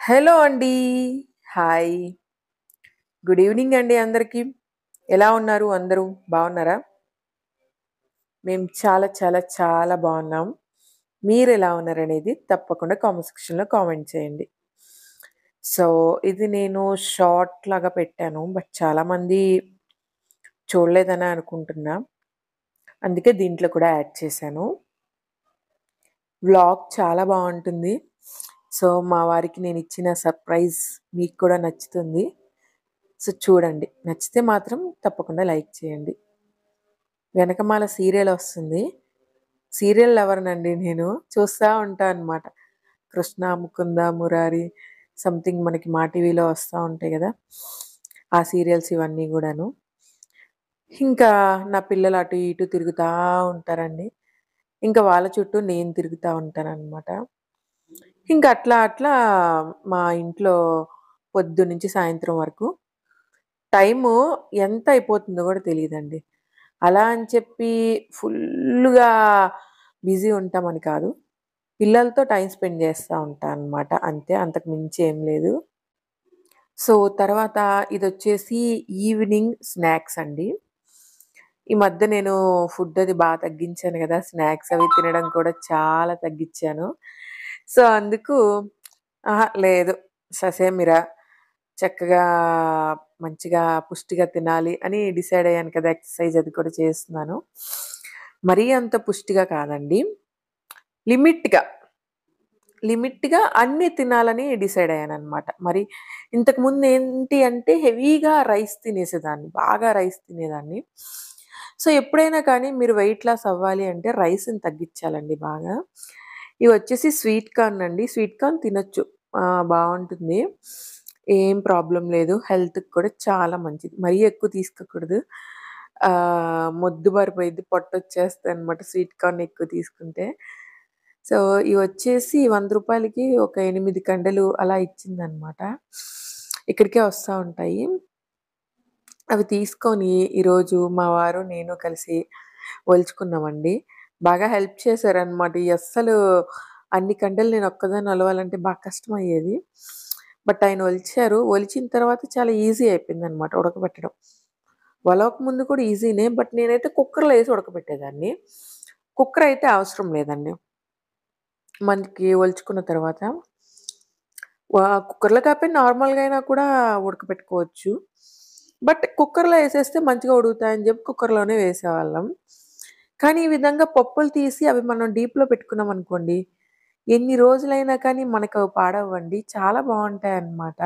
Hello అండి. Hi. Good evening అండి అందరికి. ఎలా ఉన్నారు అందరూ? బాగున్నారా? మేము చాలా చాలా చాలా బాగున్నాం. మీరెలా ఉన్నారనేది తప్పకుండా కామెంట్ సెక్షన్‌లో కామెంట్ చేయండి. సో, ఇది నేను షార్ట్ లాగా పెట్టాను. బట్ చాలామంది చూడలేదని అనుకుంటున్నా. అందుకే దీంట్లో కూడా యాడ్ చేశాను. వ్లాగ్ చాలా బావుంటుంది. సో, మా వారికి నేనిచ్చిన సర్ప్రైజ్ మీకు కూడా నచ్చుతుంది. సో, చూడండి. నచ్చితే మాత్రం తప్పకుండా లైక్ చేయండి. వెనకమాల సీరియల్ వస్తుంది. సీరియల్ లవర్‌నండి నేను. చూస్తా ఉంటా అనమాట. 'కృష్ణ ముకుంద మురారి' సంథింగ్ మనకి మా టీవీలో వస్తా ఉంటాయి గదా! ఆ సీరియల్స్ ఇవన్నీ గూడాను. ఇంకా నా పిల్లలు అటు ఇటు తిరుగుతా ఉంటారండి. ఇంకా వాళ్ళ చుట్టూ నేను తిరుగుతా ఉంటాననమాట. ఇంకా అట్లా అట్లా మా ఇంట్లో పొద్దున్నుంచి సాయంత్రం వరకు టైము ఎంత అయిపోతుందో గూడా తెలీదండి. అలా అని చెప్పి ఫుల్లుగా బిజీ ఉంటామని కాదు. పిల్లలతో టైమ్ స్పెండ్ చేస్తా ఉంటా అనమాట. అంతే. అంతకు మించి ఏం లేదు. సో, తర్వాత ఇదొచ్చేసి ఈవినింగ్ స్నాక్స్ అండి. ఈ మధ్య నేను ఫుడ్ అది బా తగ్గించాను గదా! స్నాక్స్ అవి తినడం కూడా చాలా తగ్గిచ్చాను. సో, అందుకు అహా! లేదు. ససేమిరా చక్కగా మంచిగా పుష్టిగా తినాలి అని డిసైడ్ అయ్యాను కదా! ఎక్సర్సైజ్ అది కూడా చేస్తున్నాను. మరీ అంత పుష్టిగా కాదండి. లిమిట్‌గా. లిమిట్‌గా అన్నీ తినాలని డిసైడ్ అయ్యాననమాట. మరి ఇంతకుముందు ఏంటి అంటే హెవీగా రైస్ తినేసేదాన్ని. బాగా రైస్ తినేదాన్ని. సో, ఎప్పుడైనా కానీ మీరు వెయిట్ లాస్ అవ్వాలి అంటే రైస్‌ని తగ్గిచ్చాలండి బాగా. ఇవొచ్చేసి స్వీట్ కార్న్ అండి. స్వీట్ కార్న్ తినొచ్చు. ఆహ్, బావుంటుంది. ఏం ప్రాబ్లమ్ లేదు. హెల్త్‌కి కూడా చాలా మంచిది. మరీ ఎక్కువ తీసుకోకూడదు. ఆహ్, మొద్దుబారిపోయిద్ది. పొట్టొచ్చేస్తదనమాట స్వీట్ కార్న్ ఎక్కువ తీసుకుంటే. సో, ఇవొచ్చేసి రూ. 100కి ఒక 8 కండలు అలా ఇచ్చిందనమాట. ఇక్కడికే వస్తా ఉంటాయి. అవి తీసుకొని ఈరోజు మా వారు, నేను కలిసి ఒలుచుకున్నామండి. బాగా హెల్ప్ చేశారనమాట. ఈ అస్సలు అన్ని కండలు నేను ఒక్కదాన్ని ఒలవాలంటే బాగా కష్టమయ్యేది. బట్ ఆయన ఒలిచారు. ఒలిచిన తర్వాత చాలా ఈజీ అయిపోయిందనమాట ఉడకబెట్టడం. ఒలవక ముందు కూడా ఈజీనే. బట్ నేనైతే కుక్కర్‌లో ఏసి ఉడకబెట్టేదాన్ని. కుక్కర్ అయితే అవసరం లేదండి. మనకి ఒలుచుకున్న తర్వాత వా కుక్కర్‌లో కాకపోయినా నార్మల్‌గా అయినా కూడా ఉడకబెట్టుకోవచ్చు. బట్ కుక్కర్‌లో ఏసేస్తే మంచిగా ఉడుకుతాయని చెప్పి కుక్కర్‌లోనే వేసేవాళ్ళం. కానీ ఈ విధంగా పప్పులు తీసి అవి మనం డీప్‌లో పెట్టుకున్నామనుకోండి, ఎన్ని రోజులైనా కానీ మనకవి పాడవ్వండి. చాలా బావుంటాయన్నమాట.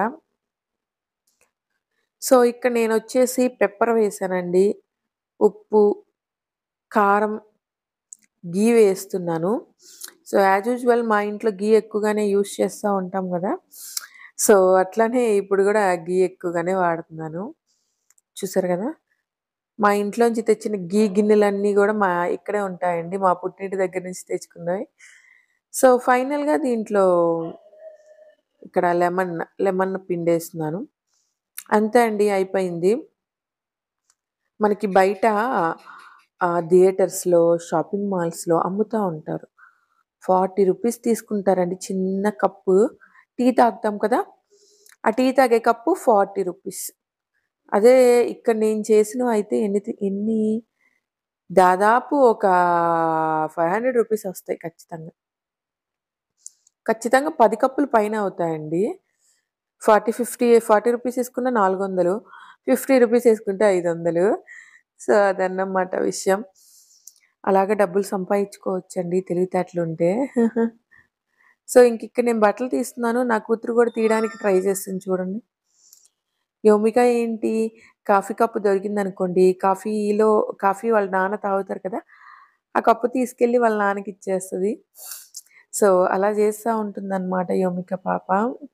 సో, ఇక్కడ నేనొచ్చేసి పెప్పర్ వేశానండి. ఉప్పు, కారం, ఘీ వేస్తున్నాను. సో, యాజ్ యూజువల్ మా ఇంట్లో ఘీ ఎక్కువగానే యూజ్ చేస్తా ఉంటాం గదా! సో, అట్లనే ఇప్పుడు గూడా ఘీ ఎక్కువగానే వాడుతున్నాను. చూసారు గదా! మా ఇంట్లోంచి తెచ్చిన ఘీ గిన్నెలన్నీ గూడా మా ఇక్కడే ఉంటాయండి. మా పుట్టింటి దగ్గర నుంచి తెచ్చుకున్నవి. సో, ఫైనల్‌గా దీంట్లో ఇక్కడ లెమన్, లెమన్ పిండేస్తున్నాను. అంతే అండి అయిపోయింది. మనకి బయట ఆహ్, థియేటర్స్‌లో, షాపింగ్ మాల్స్‌లో అమ్ముతా ఉంటారు. రూ. 40 తీసుకుంటారండి చిన్న కప్పు. టీ తాగుతాం కదా! ఆ టీ తాగే కప్పు రూ. 40. అదే ఇక్కడ నేను చేసినవయితే ఎన్ని తి ఎన్ని దాదాపు ఒక రూ. 500 వస్తాయి ఖచ్చితంగా. ఖచ్చితంగా 10 కప్పులు పైనే అవుతాయండి. 40, 50 రూ. 40 తీసుకున్న 400 రూ. 50 ఏసుకుంటే 500 సో, అదన్నమాట విషయం. అలాగా డబ్బులు సంపాదించుకోవచ్చండి తెలివితేటలుంటే. సో, ఇంకిక్కడ నేను బట్టలు తీస్తున్నాను. నా కూతురు గూడా తీయడానికి ట్రై చేస్తుంది చూడండి. యోమిక ఏంటి కాఫీ కప్పు దొరికిందనుకోండి, కాఫీలో కాఫీ వాళ్ళ నాన్న తాగుతారు కదా! ఆ కప్పు తీసుకెళ్ళి వాళ్ళ నాన్నకిచ్చేస్తది. సో, అలా చేస్తా ఉంటుందనమాట యోమిక పాప.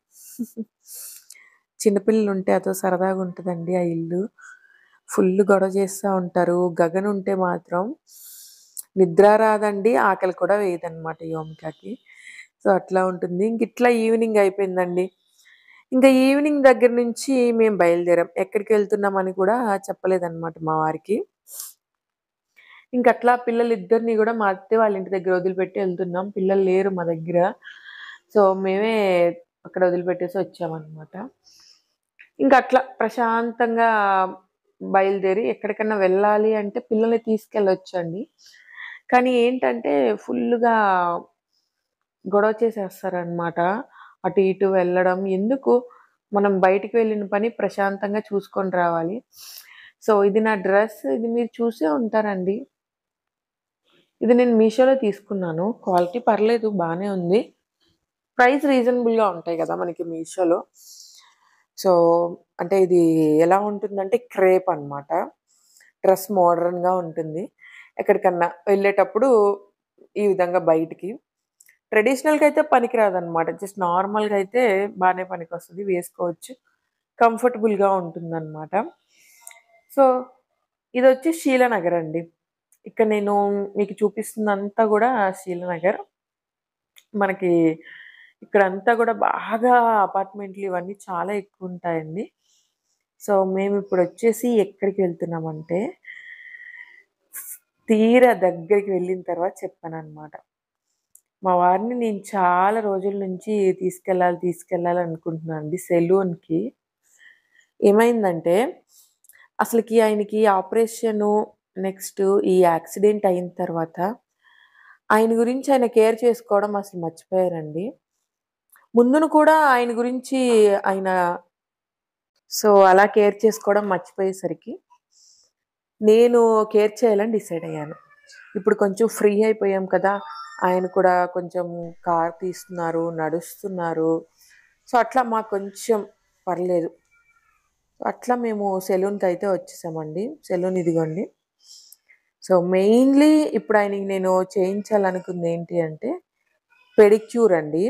చిన్న పిల్లలుంటే అదో సరదాగుంటదండి ఆ ఇల్లు. ఫుల్లు గొడవ చేస్తా ఉంటారు. గగన్ ఉంటే మాత్రం నిద్ర రాదండి. ఆకలి కూడా వేయదనమాట యోమికకి. సో, అట్లా ఉంటుంది. ఇంకిట్లా ఈవినింగ్ అయిపోయిందండి. ఇంక ఈవినింగ్ దగ్గర నుంచి మేము బయలుదేరాం. ఎక్కడికెళ్తున్నామని కూడా చెప్పలేదనమాట మా వారికి. ఇంకట్లా పిల్లలిద్దరిని గూడా మా అత్తయ్య వాళ్ళ ఇంటి దగ్గర వదిలిపెట్టి ఎళ్తున్నాం. పిల్లలు లేరు మా దగ్గర. సో, మేమే అక్కడ వదిలిపెట్టేసి వచ్చామన్నమాట ఇంకా అట్లా ప్రశాంతంగా బయలుదేరి ఎక్కడికన్నా వెళ్ళాలి అంటే పిల్లల్ని తీసుకెళ్ళొచ్చండి కానీ ఏంటంటే ఫుల్గా గొడవ చేసేస్తారనమాట అటు ఇటు వెళ్ళడం ఎందుకు మనం బయటికి వెళ్ళిన పని ప్రశాంతంగా చూసుకొని రావాలి సో ఇది నా డ్రెస్ ఇది మీరు చూసే ఉంటారండి ఇది నేను మీషోలో తీసుకున్నాను క్వాలిటీ పర్లేదు బాగానే ఉంది ప్రైస్ రీజనబుల్గా ఉంటాయి కదా మనకి మీషోలో సో అంటే ఇది ఎలా ఉంటుందంటే క్రేప్ అన్నమాట డ్రెస్ మోడర్న్గా ఉంటుంది ఎక్కడికన్నా వెళ్ళేటప్పుడు ఈ విధంగా బయటికి ట్రెడిషనల్గా అయితే పనికిరాదనమాట జస్ట్ నార్మల్గా అయితే బాగానే పనికి వస్తుంది వేసుకోవచ్చు కంఫర్టబుల్గా ఉంటుందన్నమాట సో ఇది వచ్చి శీలనగర్ అండి ఇక్కడ నేను మీకు చూపిస్తుందంతా కూడా శీలనగర్ మనకి ఇక్కడ అంతా కూడా బాగా అపార్ట్మెంట్లు ఇవన్నీ చాలా ఎక్కువ ఉంటాయండి సో మేము ఇప్పుడు వచ్చేసి ఎక్కడికి వెళ్తున్నామంటే తీరా దగ్గరికి వెళ్ళిన తర్వాత చెప్పాను అనమాట మా వారిని నేను చాలా రోజుల నుంచి తీసుకెళ్ళాలి తీసుకెళ్ళాలి అనుకుంటున్నాను అండి సెలూన్కి ఏమైందంటే అసలుకి ఆయనకి ఆపరేషను నెక్స్ట్ ఈ యాక్సిడెంట్ అయిన తర్వాత ఆయన గురించి ఆయన కేర్ చేసుకోవడం అసలు మర్చిపోయారండి ముందును కూడా ఆయన గురించి ఆయన సో అలా కేర్ చేసుకోవడం మర్చిపోయేసరికి నేను కేర్ చేయాలని డిసైడ్ అయ్యాను ఇప్పుడు కొంచెం ఫ్రీ అయిపోయాం కదా ఆయన కూడా కొంచెం కార్ తీస్తున్నారు నడుస్తున్నారు సో అట్లా మాకు కొంచెం పర్లేదు అట్లా మేము సెలూన్కి అయితే వచ్చేసామండి సెలూన్ ఇదిగోండి సో మెయిన్లీ ఇప్పుడు ఆయనకి నేను చేయించాలనుకుంది ఏంటి అంటే పెడిక్యూర్ అండి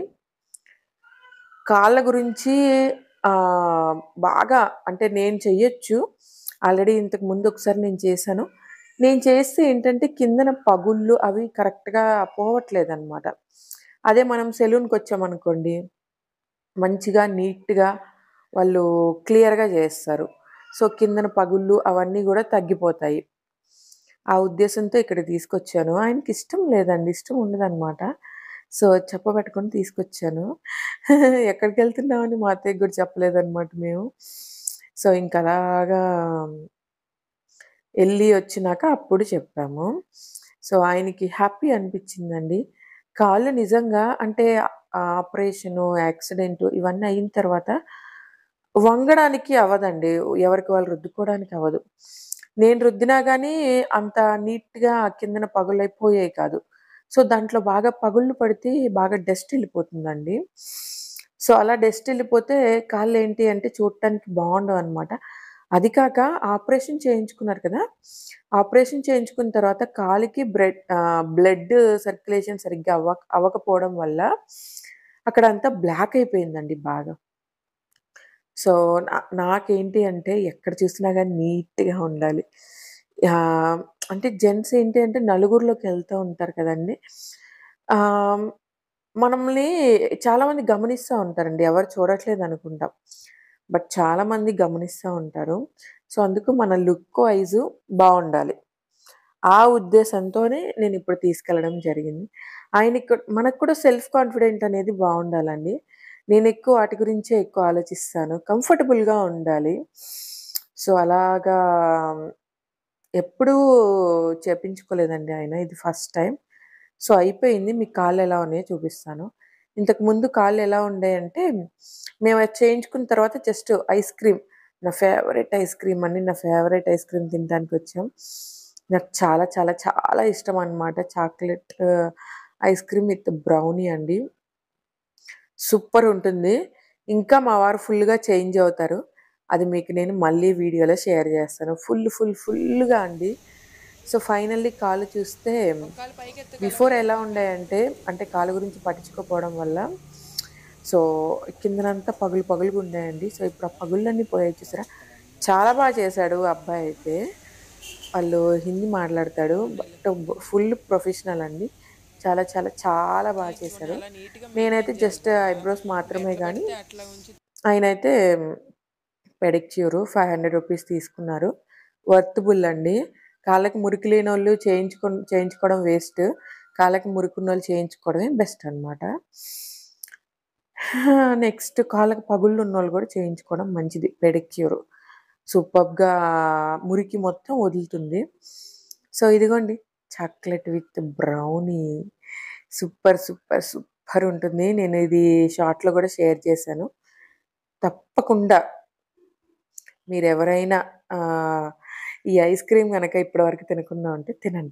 కాళ్ళ గురించి ఆ, బాగా అంటే నేను చెయ్యొచ్చు ఆల్రెడీ ఇంతకు ముందు ఒకసారి నేను చేశాను నేను చేస్తే ఏంటంటే కిందన పగుళ్ళు అవి కరెక్ట్గా పోవట్లేదు అనమాట అదే మనం సెలూన్కి వచ్చామనుకోండి మంచిగా నీట్గా వాళ్ళు క్లియర్గా చేస్తారు సో కిందన పగుళ్ళు అవన్నీ కూడా తగ్గిపోతాయి ఆ ఉద్దేశంతో ఇక్కడ తీసుకొచ్చాను ఆయనకి ఇష్టం లేదండి ఇష్టం ఉండదన్నమాట సో చెప్పబెట్టుకొని తీసుకొచ్చాను ఎక్కడికి వెళ్తున్నామని మా అత్తయ్యకి కూడా చెప్పలేదన్నమాట మేము సో ఇంకా అలాగా వెళ్ళి వచ్చినాక అప్పుడు చెప్పాము సో ఆయనకి హ్యాపీ అనిపించిందండి కాళ్ళు నిజంగా అంటే ఆపరేషను యాక్సిడెంట్ ఇవన్నీ అయిన తర్వాత వంగడానికి అవ్వదండి ఎవరికి వాళ్ళు రుద్దుకోవడానికి అవ్వదు నేను రుద్దినా కానీ అంత నీట్గా కిందన పగులైపోయాయి కాదు సో దాంట్లో బాగా పగుళ్ళు పడితే బాగా డస్ట్ వెళ్ళిపోతుందండి సో అలా డస్ట్ వెళ్ళిపోతే కాళ్ళు ఏంటి అంటే చూడటానికి బాగుండవు అనమాట అది కాక ఆపరేషన్ చేయించుకున్నారు కదా ఆపరేషన్ చేయించుకున్న తర్వాత కాలికి బ్రెడ్ బ్లడ్ సర్క్యులేషన్ సరిగ్గా అవ్వ అవ్వకపోవడం వల్ల అక్కడ అంతా బ్లాక్ అయిపోయిందండి బాగా సో నా- నాకేంటి అంటే ఎక్కడ చూసినా కానీ నీట్గా ఉండాలి ఆ, అంటే జెంట్స్ ఏంటి అంటే నలుగురిలోకి వెళ్తూ ఉంటారు కదండి ఆ, మనల్ని చాలామంది గమనిస్తూ ఉంటారండి ఎవరు చూడట్లేదు అనుకుంటాం బట్ చాలామంది గమనిస్తూ ఉంటారు సో అందుకు మన లుక్ వైజ్ బాగుండాలి ఆ ఉద్దేశంతోనే నేను ఇప్పుడు తీసుకెళ్ళడం జరిగింది ఆయనకి కూ- మనకు కూడా సెల్ఫ్ కాన్ఫిడెంట్ అనేది బాగుండాలండి నేను ఎక్కువ వాటి గురించే ఎక్కువ ఆలోచిస్తాను కంఫర్టబుల్గా ఉండాలి సో అలాగా ఎప్పుడూ చేపించుకోలేదండి ఆయన ఇది ఫస్ట్ టైం సో అయిపోయింది మీ కాళ్ళు ఎలా ఉన్నాయో చూపిస్తాను ఇంతకు ముందు కాళ్ళు ఎలా ఉండేయంటే మేము అది చేయించుకున్న తర్వాత జస్ట్ ఐస్ క్రీమ్ నా ఫేవరెట్ ఐస్ క్రీమ్ అని నా ఫేవరెట్ ఐస్ క్రీమ్ తినడానికి వచ్చాం నాకు చాలా చాలా చాలా ఇష్టం అన్నమాట chocolate ice cream with brownie అండి సూపర్ ఉంటుంది ఇంకా మా వారు ఫుల్గా చేంజ్ అవుతారు అది మీకు నేను మళ్ళీ వీడియోలో షేర్ చేస్తాను ఫుల్ ఫుల్ ఫుల్గా అండి సో ఫైనల్లీ కాలు చూస్తే బిఫోర్ ఎలా ఉండాయంటే అంటే కాలు గురించి పట్టించుకోకపోవడం వల్ల సో కిందనంతా పగులు పగులుగా ఉన్నాయండి సో ఇప్పుడు ఆ పగుళ్ళన్నీ పోయాయి చూసారా చాలా బాగా చేశాడు ఆ అబ్బాయి అయితే వాళ్ళు హిందీ మాట్లాడతాడు బట్ ఫుల్ ప్రొఫెషనల్ అండి చాలా చాలా చాలా బాగా చేశారు నేనైతే జస్ట్ ఐబ్రోస్ మాత్రమే కానీ ఆయన అయితే పెడిక్యూర్ ఫైవ్ హండ్రెడ్ రూపీస్ తీసుకున్నారు వర్తబుల్ అండి కాళ్ళకి మురికి లేని వాళ్ళు చేయించుకో చేయించుకోవడం వేస్ట్ కాళ్ళకి మురుకున్న వాళ్ళు చేయించుకోవడమే బెస్ట్ అనమాట నెక్స్ట్ కాళ్ళకి పగుళ్ళు ఉన్నోళ్ళు కూడా చేయించుకోవడం మంచిది పెడిక్యూర్ సూపర్గా మురికి మొత్తం వదులుతుంది సో ఇదిగోండి chocolate with brownie super super super ఉంటుంది నేను ఇది షార్ట్లో కూడా షేర్ చేశాను తప్పకుండా మీరు ఎవరైనా ఆ, ఈ ఐస్ క్రీమ్ కనుక ఇప్పటివరకు తినకుండా ఉంటే తినండి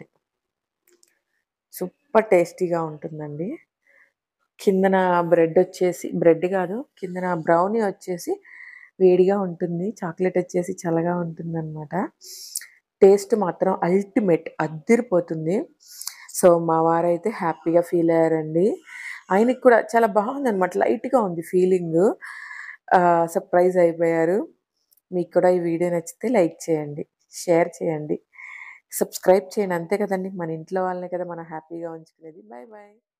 సూపర్ టేస్టీగా ఉంటుందండి కిందన బ్రెడ్ వచ్చేసి బ్రెడ్ కాదు కిందన బ్రౌనీ వచ్చేసి వేడిగా ఉంటుంది చాక్లెట్ వచ్చేసి చల్లగా ఉంటుంది అనమాట టేస్ట్ మాత్రం అల్టిమేట్ అద్దిరిపోతుంది సో మా వారైతే హ్యాపీగా ఫీల్ అయ్యారండి ఆయనకి కూడా చాలా బాగుంది అనమాట లైట్గా ఉంది ఫీలింగ్ సర్ప్రైజ్ అయిపోయారు మీకు కూడా ఈ వీడియో నచ్చితే లైక్ చేయండి షేర్ చేయండి సబ్స్క్రైబ్ చేయండి అంతే కదండి మన ఇంట్లో వాళ్ళనే కదా మనం హ్యాపీగా ఉంచుకునేది బాయ్ బాయ్